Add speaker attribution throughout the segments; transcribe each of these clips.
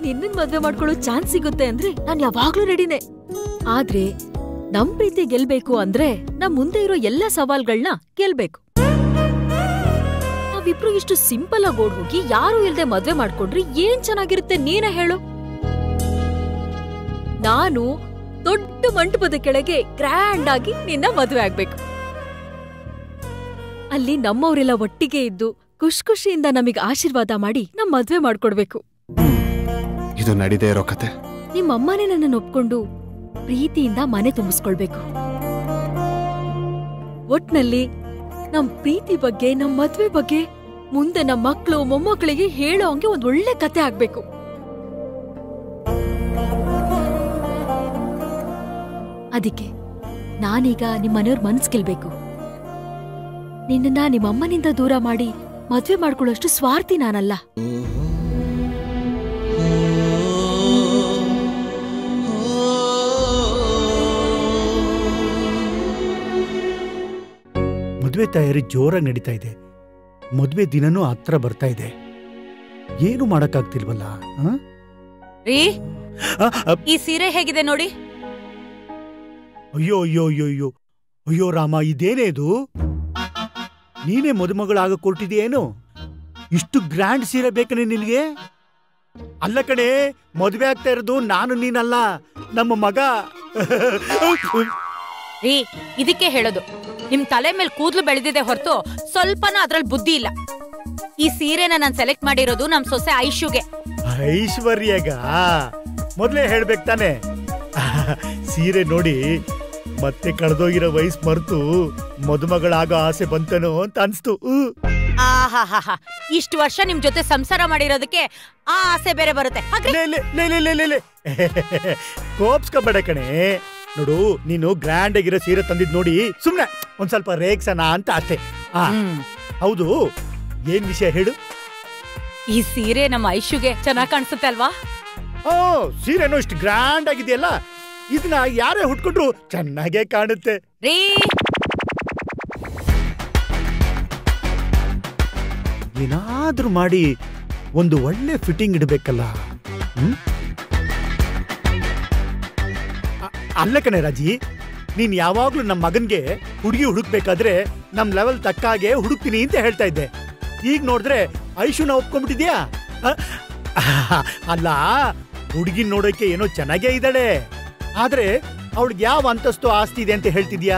Speaker 1: ನಿನ್ನನ್ ಮದ್ವೆ ಮಾಡ್ಕೊಳ್ಳೋ ಚಾನ್ಸ್ ಸಿಗುತ್ತೆ ಅಂದ್ರೆ ನಾನ್ ಯಾವಾಗ್ಲೂ ರೆಡಿನೇ ಆದ್ರೆ ನಮ್ ಪ್ರೀತಿ ಗೆಲ್ಬೇಕು ಅಂದ್ರೆ ನಮ್ ಮುಂದೆ ಇರೋ ಎಲ್ಲಾ ಸವಾಲ್ಗಳ್ನ ಗೆಲ್ಬೇಕು ನಾವಿಬ್ರು ಇಷ್ಟು ಸಿಂಪಲ್ ಆಗಿ ಓಡ್ ಹೋಗಿ ಯಾರು ಇಲ್ದೆ ಮದ್ವೆ ಮಾಡ್ಕೊಂಡ್ರೆ ಏನ್ ಚೆನ್ನಾಗಿರುತ್ತೆ ನೀನೇ ಹೇಳು ನಾನು ದೊಡ್ಡ ಮಂಟಪದ ಕೆಳಗೆ ಗ್ರ್ಯಾಂಡ್ ಆಗಿ ನಿನ್ನ ಮದ್ವೆ ಆಗ್ಬೇಕು ಅಲ್ಲಿ ನಮ್ಮವರೆಲ್ಲ ಒಟ್ಟಿಗೆ ಇದ್ದು ಖುಷ್ ಖುಷಿಯಿಂದ ನಮಗೆ ಆಶೀರ್ವಾದ ಮಾಡಿ ನಮ್ ಮದ್ವೆ ಮಾಡ್ಕೊಡ್ಬೇಕು
Speaker 2: ಇದು ನಡೀದೇ ಇರೋ ಕತೆ
Speaker 1: ನಿಮ್ಮಮ್ಮನೇ ನನ್ನನ್ನು ಒಪ್ಕೊಂಡು ಪ್ರೀತಿಯಿಂದ ಮನೆ ತುಂಬಿಸ್ಕೊಳ್ಬೇಕು ಒಟ್ನಲ್ಲಿ ನಮ್ ಪ್ರೀತಿ ಬಗ್ಗೆ ನಮ್ ಮದ್ವೆ ಬಗ್ಗೆ ಮುಂದೆ ನಮ್ ಮಕ್ಳು ಮೊಮ್ಮಕ್ಕಳಿಗೆ ಹೇಳೋ ಹಂಗೆ ಒಂದ್ ಒಳ್ಳೆ ಕತೆ ಆಗ್ಬೇಕು ಅದಕ್ಕೆ ನಾನೀಗ ನಿಮ್ ಮನೆಯವ್ರ ಮನ್ಸ್ ಗೆಲ್ಬೇಕು ನಿನ್ನನ್ನ ನಿಮ್ಮಮ್ಮನಿಂದ ದೂರ ಮಾಡಿ ಮದ್ವೆ ಮಾಡ್ಕೊಳ್ಳೋಷ್ಟು ಸ್ವಾರ್ಥಿ ನಾನಲ್ಲ
Speaker 3: ಮದುವೆ ತಯಾರಿ ಜೋರಾಗಿ ನಡೀತಾ ಇದೆ ಮದುವೆ ದಿನನೂ ಹತ್ರ ಬರ್ತಾ ಇದೆ ಏನು ಮಾಡಕ್ಕಾಗ್ತಿಲ್ವಲ್ಲ ಆ?
Speaker 4: ರೀ
Speaker 3: ಆ, ಆ,
Speaker 4: ಈ ಸೀರೆ ಹೇಗಿದೆ ನೋಡಿ
Speaker 3: ಅಯ್ಯೋ ಅಯ್ಯೋ ಅಯ್ಯೋ ಅಯ್ಯೋ ಅಯ್ಯೋ ರಾಮ ಇದೇನೇ ಇದು ನೀನೇ ಮದುಮಗಳಾಗ ಕೊಟ್ಟಿದೆಯೇನು ಇಷ್ಟು ಗ್ರ್ಯಾಂಡ್ ಸೀರೆ ಬೇಕನೆ ನಿನಗೆ ಅಲ್ಲ ಕಣೆ ಮದುವೆ ಆಗ್ತಾ ಇರೋದು ನಾನು ನೀನಲ್ಲ ನಮ್ಮ ಮಗ
Speaker 4: ರೀ ಇದಕ್ಕೆ ಹೇಳೋದು ನಿಮ್ ತಲೆ ಮೇಲೆ ಕೂದ್ಲು ಬೆಳೆದಿದೆ ಹೊರತು ಸ್ವಲ್ಪನೂ ಅದ್ರಲ್ಲಿ ಬುದ್ಧಿ ಇಲ್ಲ ಈ ಸೀರೆನ ನಾನ್ ಸೆಲೆಕ್ಟ್ ಮಾಡಿರೋದು ನಮ್ ಸೊಸೆ ಐಶುಗೆ
Speaker 3: ಐಶ್ವರ್ಯಗ ಮೊದ್ಲೇ ಹೇಳ್ಬೇಕು ತಾನೆ ಸೀರೆ ನೋಡಿ ಮತ್ತೆ ಕಳೆದೋಗಿರೋ ವಯಸ್ಸು ಮರೆತು ಮದುಮಗಳಾಗೋ ಆಸೆ ಬಂತನೋ ಅಂತ ಅನ್ಸ್ತು ಉ.
Speaker 4: ಆಹಾಹಾಹಾ ಇಷ್ಟು ವರ್ಷ ನಿಮ್ ಜೊತೆ ಸಂಸಾರ ಮಾಡಿರೋದಕ್ಕೆ ಆ ಆಸೆ ಬೇರೆ ಬರುತ್ತೆ ಹಾಗ್ರಿ
Speaker 3: ಲೇ, ಲೇ, ಲೇ, ಲೇ, ಲೇ, ಲೇ, ಲೇ. ಕೋಪ್ಸ್ಕೊಬೇಡ ಕಣೆ ನೋಡು ನೀನು ಗ್ರ್ಯಾಂಡ್ ಆಗಿರೋ ಸೀರೆ ತಂದಿದ್ ನೋಡಿ ಸುಮ್ನೆ ಒಂದ್ ಸ್ವಲ್ಪ ರೇಗ್ಸನ ಅಂತ ಅಷ್ಟೇ ಆ
Speaker 4: ಹ್ಮ್.
Speaker 3: ಹೌದು ಏನ್ ವಿಷಯ ಹೇಳು
Speaker 4: ಈ ಸೀರೆ ನಮ್ಮ ಐಶುಗೆ ಚೆನ್ನಾಗ್ ಕಾಣಿಸುತ್ತೆ ಅಲ್ವಾ
Speaker 3: ಓ ಸೀರೆನೋ ಇಷ್ಟು ಗ್ರ್ಯಾಂಡ್ ಆಗಿದೆಯಲ್ಲ ಇದನ್ನ ಯಾರೇ ಹುಟ್ಕೊಂಡ್ರು ಚೆನ್ನಾಗೇ ಕಾಣುತ್ತೆ
Speaker 4: ರೀ
Speaker 3: ಏನಾದ್ರೂ ಮಾಡಿ ಒಂದು ಒಳ್ಳೆ ಫಿಟ್ಟಿಂಗ್ ಇಡಬೇಕಲ್ಲ ಹ್ಮ್? ಅ- ಅಲ್ಲ ಕಣೆ ರಾಜಿ ನೀನ್ ಯಾವಾಗ್ಲೂ ನಮ್ಮ ಮಗನ್ಗೆ ಹುಡುಗಿ ಹುಡುಕ್ಬೇಕಾದ್ರೆ ನಮ್ ಲೆವೆಲ್ ತಕ್ಕಾಗೆ ಹುಡುಕ್ತೀನಿ ಅಂತ ಹೇಳ್ತಾ ಇದ್ದೆ ಈಗ ನೋಡಿದ್ರೆ ಐಶುನ ಒಪ್ಕೊಂಡ್ಬಿಟ್ಟಿದ್ಯಾ ಅ- ಅಲ್ಲ ಹುಡುಗಿನ್ ನೋಡೋಕೆ ಏನೋ ಚೆನ್ನಾಗೇ ಇದ್ದಾಳೆ ಆದ್ರೆ ಅವಳಿಗೆ ಯಾವ ಅಂತಸ್ತು ಆಸ್ತಿ ಇದೆ ಅಂತ ಹೇಳ್ತಿದ್ಯಾ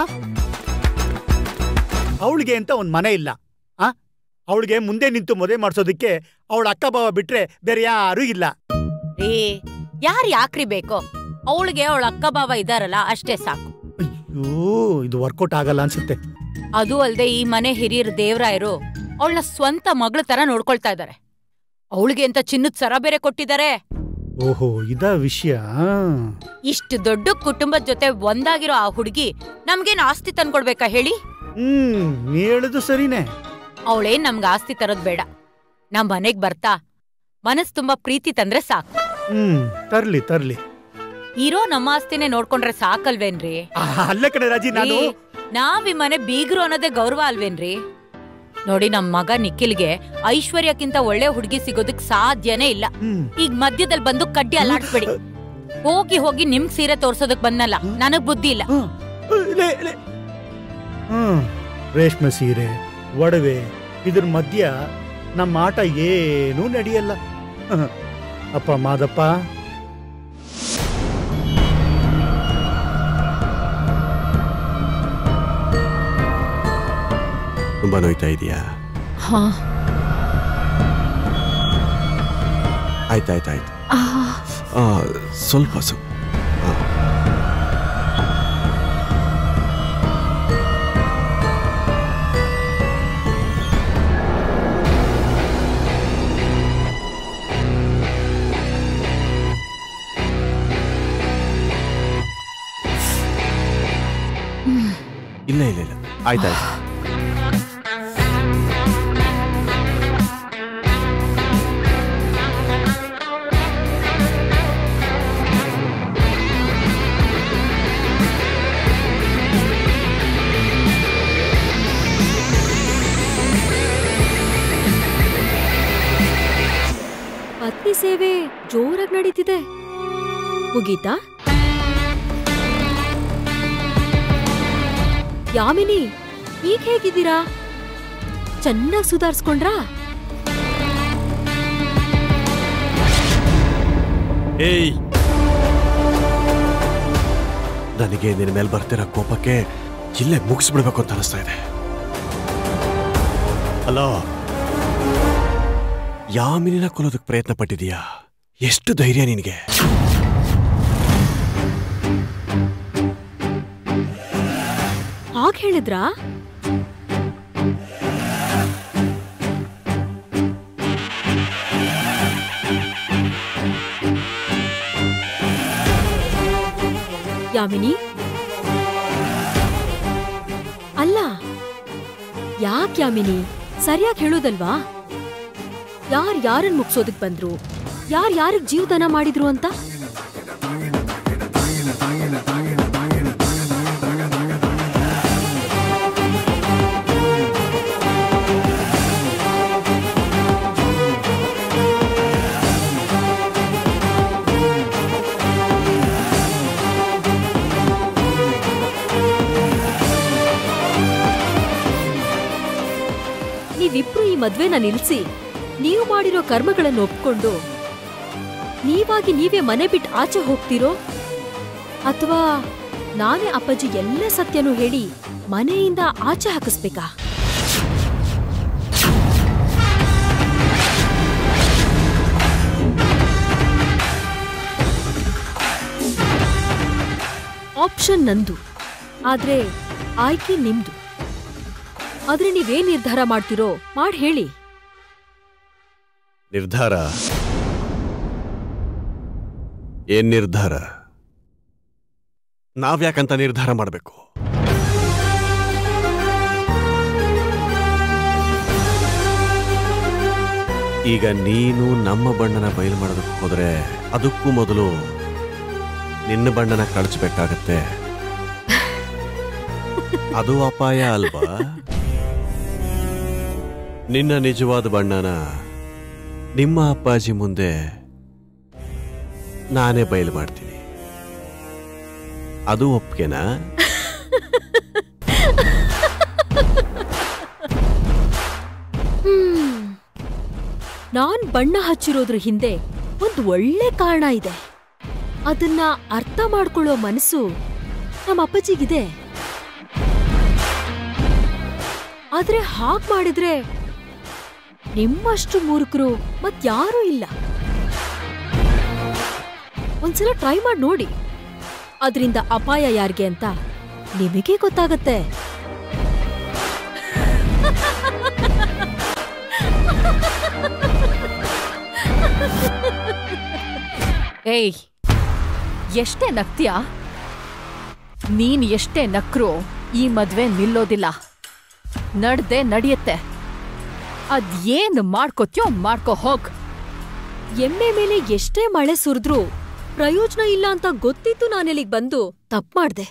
Speaker 3: ಅವಳಿಗೆ ಅಂತ ಒಂದ್ ಮನೆ ಇಲ್ಲ ಆ ಅವಳಿಗೆ ಮುಂದೆ ನಿಂತು ಮದುವೆ ಮಾಡಿಸೋದಕ್ಕೆ ಅವಳ ಅಕ್ಕ ಬಾವ ಬಿಟ್ರೆ ಬೇರೆ ಯಾರೂ ಇಲ್ಲ
Speaker 4: ರೀ ಯಾರ್ ಯಾಕ್ರಿ ಬೇಕು ಅವಳಿಗೆ ಅವಳ ಅಕ್ಕ ಭಾವ ಇದಾರಲ್ಲ ಅಷ್ಟೇ ಸಾಕು
Speaker 3: ಅಯ್ಯೋ ಇದು ವರ್ಕೌಟ್ ಆಗಲ್ಲ ಅನ್ಸುತ್ತೆ
Speaker 4: ಅದು ಅಲ್ದೆ ಈ ಮನೆ ಹಿರಿಯರು ದೇವರಾಯರು ಅವಳನ್ನ ಸ್ವಂತ ಮಗಳ ತರ ನೋಡ್ಕೊಳ್ತಾ ಇದ್ದಾರೆ ಅವಳಿಗೆ ಅಂತ ಚಿನ್ನದ ಸರ ಬೇರೆ ಕೊಟ್ಟಿದ್ದಾರೆ
Speaker 3: ಓಹೋ ಇದ ವಿಷಯ
Speaker 4: ಇಷ್ಟು ದೊಡ್ಡ ಕುಟುಂಬದ ಜೊತೆ ಒಂದಾಗಿರೋ ಆ ಹುಡುಗಿ ನಮ್ಗೇನ್ ಆಸ್ತಿ ತಂದ್ಕೊಡ್ಬೇಕಾ ಹೇಳಿ
Speaker 3: ಹ್ಮ್ ನೀ ಹೇಳುದು ಸರಿನೇ
Speaker 4: ಅವಳೇನ್ ನಮ್ಗೆ ಆಸ್ತಿ ತರೋದ್ ಬೇಡ ನಮ್ ಮನೆಗ್ ಬರ್ತಾ ಮನಸ್ ತುಂಬಾ ಪ್ರೀತಿ ತಂದ್ರೆ ಸಾಕು
Speaker 3: ಹ್ಮ್ ತರ್ಲಿ ತರ್ಲಿ
Speaker 4: ಇರೋ ನಮ್ಮ ಆಸ್ತಿನೇ ನೋಡ್ಕೊಂಡ್ರೆ ಸಾಕಲ್ವೇನ್ರಿ
Speaker 3: ಆ, ಅಲ್ಲ ಕಣೆ ರಾಜಿ ನಾನು
Speaker 4: ರೀ, ನಾವ್ ಈ ಮನೆ ಬೀಗ್ರು ಅನ್ನೋದೇ ಗೌರವ ಅಲ್ವೇನ್ರಿ ನೋಡಿ ನಮ್ ಮಗ ನಿಖಿಲ್ಗೆ ಐಶ್ವರ್ಯಕ್ಕಿಂತ ಒಳ್ಳೆ ಹುಡುಗಿ ಸಿಗೋದಕ್ ಸಾಧ್ಯನೇ ಇಲ್ಲ
Speaker 3: ಹ್ಮ್
Speaker 4: ಈಗ ಮಧ್ಯದಲ್ಲಿ ಬಂದು ಕಡ್ಡಿ ಅಲ್ಲಾಡ್ಸ್ಬೇಡಿ ಹೋಗಿ ಹೋಗಿ ನಿಮ್ ಸೀರೆ ತೋರ್ಸೋದಕ್ ಬಂದಲ್ಲ ನನಗ್ ಬುದ್ಧಿ ಇಲ್ಲ
Speaker 3: ಹ್ಮ್. ಲೇ, ಲೇ. ಹ್ಮ್ ರೇಷ್ಮೆ ಸೀರೆ ಒಡವೆ ಇದ್ರ ಮಧ್ಯ ನಮ್ಮ ಆಟ ಏನೂ ನಡೆಯಲ್ಲ ಹ್ಮ್. ಅಪ್ಪ ಮಾದಪ್ಪ
Speaker 2: ತುಂಬಾ ನೋಯ್ತಾ ಇದೆಯಾ
Speaker 1: ಹಾ
Speaker 2: ಆಯ್ತಾಯ್ತಾಯ್ತು
Speaker 1: ಆ,
Speaker 2: ಆ, ಸ್ವಲ್ಪ ಸು ಆ. ಇಲ್ಲ ಇಲ್ಲ ಇಲ್ಲ ಆಯ್ತಾಯ್ತು
Speaker 1: ಪತಿ ದೇವಿ ಸೇವೆ ಜೋರಾಗಿ ನಡೀತಿದೆ ಮುಗೀತಾ ಯಾಮಿನಿ ಈಗ ಹೇಗಿದ್ದೀರಾ ಚೆನ್ನಾಗಿ ಸುಧಾರಿಸ್ಕೊಂಡ್ರಾ
Speaker 2: ಏಯ್ ನನಗೆ ನಿನ್ನ ಮೇಲೆ ಬರ್ತಿರೋ ಕೋಪಕ್ಕೆ ಇಲ್ಲೇ ಮುಗಿಸ್ಬಿಡ್ಬೇಕು ಅಂತ ಅನಿಸ್ತಾ ಇದೆ ಅಲೋ ಯಾಮಿನಿನ ಕೊಲ್ಲೋದಕ್ಕೆ ಪ್ರಯತ್ನ ಪಟ್ಟಿದೀಯಾ ಎಷ್ಟು ಧೈರ್ಯ ನಿನಗೆ
Speaker 1: ಹಾಗ್ ಹೇಳಿದ್ರಾ ಯಾಮಿನಿ ಅಲ್ಲ ಯಾಕ್ ಯಾಮಿನಿ ಸರಿಯಾಗಿ ಹೇಳೋದಲ್ವಾ ಯಾರ್ ಯಾರನ್ ಮುಗ್ಸೋದಕ್ ಬಂದ್ರು ಯಾರ್ ಯಾರಿಗ್ ಜೀವದಾನ ಮಾಡಿದ್ರು ಅಂತ ನೀವಿಬ್ರು ಈ ಮದ್ವೆನ ನಿಲ್ಸಿ ನೀವು ಮಾಡಿರೋ ಕರ್ಮಗಳನ್ನು ಒಪ್ಕೊಂಡು ನೀವಾಗಿ ನೀವೇ ಮನೆ ಬಿಟ್ಟು ಆಚೆ ಹೋಗ್ತಿರೋ ಅಥವಾ ನಾನೇ ಅಪ್ಪಾಜಿ ಎಲ್ಲ ಸತ್ಯನೂ ಹೇಳಿ ಮನೆಯಿಂದ ಆಚೆ ಹಾಕಿಸ್ಬೇಕಾ ಆಪ್ಷನ್ ನಂದು ಆದ್ರೆ ಆಯ್ಕೆ ನಿಮ್ದು ಆದ್ರೆ ನೀವೇನ್ ನಿರ್ಧಾರ ಮಾಡ್ತಿರೋ ಮಾಡ್ ಹೇಳಿ
Speaker 2: ನಿರ್ಧಾರ ಏನ್ ನಿರ್ಧಾರ ನಾವ್ಯಾಕಂತ ನಿರ್ಧಾರ ಮಾಡಬೇಕು ಈಗ ನೀನು ನಮ್ಮ ಬಣ್ಣನ ಬಯಲು ಮಾಡೋದಕ್ಕೆ ಹೋದ್ರೆ ಅದಕ್ಕೂ ಮೊದಲು ನಿನ್ನ ಬಣ್ಣನ ಕಳಿಸ್ಬೇಕಾಗತ್ತೆ ಅದು ಅಪಾಯ ಅಲ್ವಾ ನಿನ್ನ ನಿಜವಾದ ಬಣ್ಣನ ನಿಮ್ಮ ಅಪ್ಪಾಜಿ ಮುಂದೆ ನಾನೇ ಬಯಲು ಮಾಡ್ತೀನಿ ಅದು ಒಪ್ಗೆನಾ
Speaker 1: ಹ್ಮ್. ನಾನ್ ಬಣ್ಣ ಹಚ್ಚಿರೋದ್ರ ಹಿಂದೆ ಒಂದ್ ಒಳ್ಳೆ ಕಾರಣ ಇದೆ ಅದನ್ನ ಅರ್ಥ ಮಾಡ್ಕೊಳ್ಳೋ ಮನಸ್ಸು ನಮ್ಮ ಅಪ್ಪಾಜಿಗಿದೆ ಆದ್ರೆ ಹಾಗ್ ಮಾಡಿದ್ರೆ ನಿಮ್ಮಷ್ಟು ಮೂರ್ಖರು ಮತ್ಯಾರೂ ಇಲ್ಲ ಒಂದ್ಸಲ ಟ್ರೈ ಮಾಡಿ ನೋಡಿ ಅದರಿಂದ ಅಪಾಯ ಯಾರಿಗೆ ಅಂತ ನಿಮಗೆ ಗೊತ್ತಾಗತ್ತೆ
Speaker 5: ಏಯ್ ಎಷ್ಟೇ ನಗ್ತೀಯಾ ನೀನ್ ಎಷ್ಟೇ ನಕ್ರು ಈ ಮದ್ವೆ ನಿಲ್ಲೋದಿಲ್ಲ ನಡ್ದೆ ನಡೆಯುತ್ತೆ ಅದೇನ್ ಮಾಡ್ಕೋತ್ಯೋ ಮಾಡ್ಕೋ ಹೋಗ್
Speaker 1: ಎಮ್ಮೆ ಮೇಲೆ ಎಷ್ಟೇ ಮಳೆ ಸುರಿದ್ರೂ ಪ್ರಯೋಜನ ಇಲ್ಲ ಅಂತ ಗೊತ್ತಿತ್ತು ನಾನಿಲ್ಲಿಗ್ ಬಂದು ತಪ್ಪು ಮಾಡ್ದೆ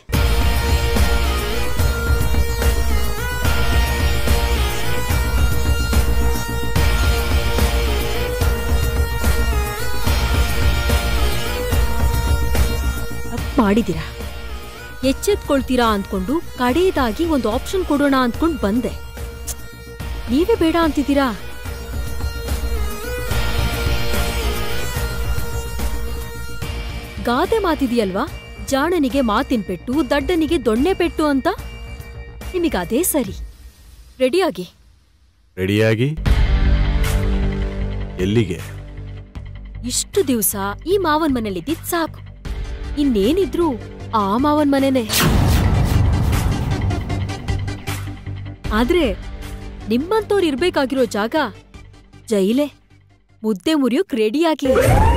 Speaker 1: ತಪ್ಪು ಮಾಡಿದೀರಾ ಎಚ್ಚೆತ್ಕೊಳ್ತೀರಾ ಅಂದ್ಕೊಂಡು ಕಡೆಯದಾಗಿ ಒಂದು ಆಪ್ಷನ್ ಕೊಡೋಣ ಅಂದ್ಕೊಂಡ್ ಬಂದೆ ನೀವೇ ಬೇಡ ಅಂತಿದ್ದೀರಾ ಗಾದೆ ಮಾತಿದೆಯಲ್ವಾ ಜಾಣನಿಗೆ ಮಾತಿನ ಪೆಟ್ಟು ದಡ್ಡನಿಗೆ ದೊಣ್ಣೆ ಪೆಟ್ಟು ಅಂತ ನಿಮಗದೇ ಸರಿ ರೆಡಿಯಾಗಿ
Speaker 2: ರೆಡಿಯಾಗಿ ಎಲ್ಲಿಗೆ
Speaker 1: ಇಷ್ಟು ದಿವ್ಸ ಈ ಮಾವನ್ ಮನೇಲಿದ್ದಿದ್ ಸಾಕು ಇನ್ನೇನಿದ್ರು ಆ ಮಾವನ್ ಮನೆನೇ ಆದ್ರೆ ನಿಮ್ಮಂತವ್ರು ಇರ್ಬೇಕಾಗಿರೋ ಜಾಗ ಜೈಲೇ ಮುದ್ದೆ ಮುರಿಯೋಕ್ ರೆಡಿಯಾಗಿ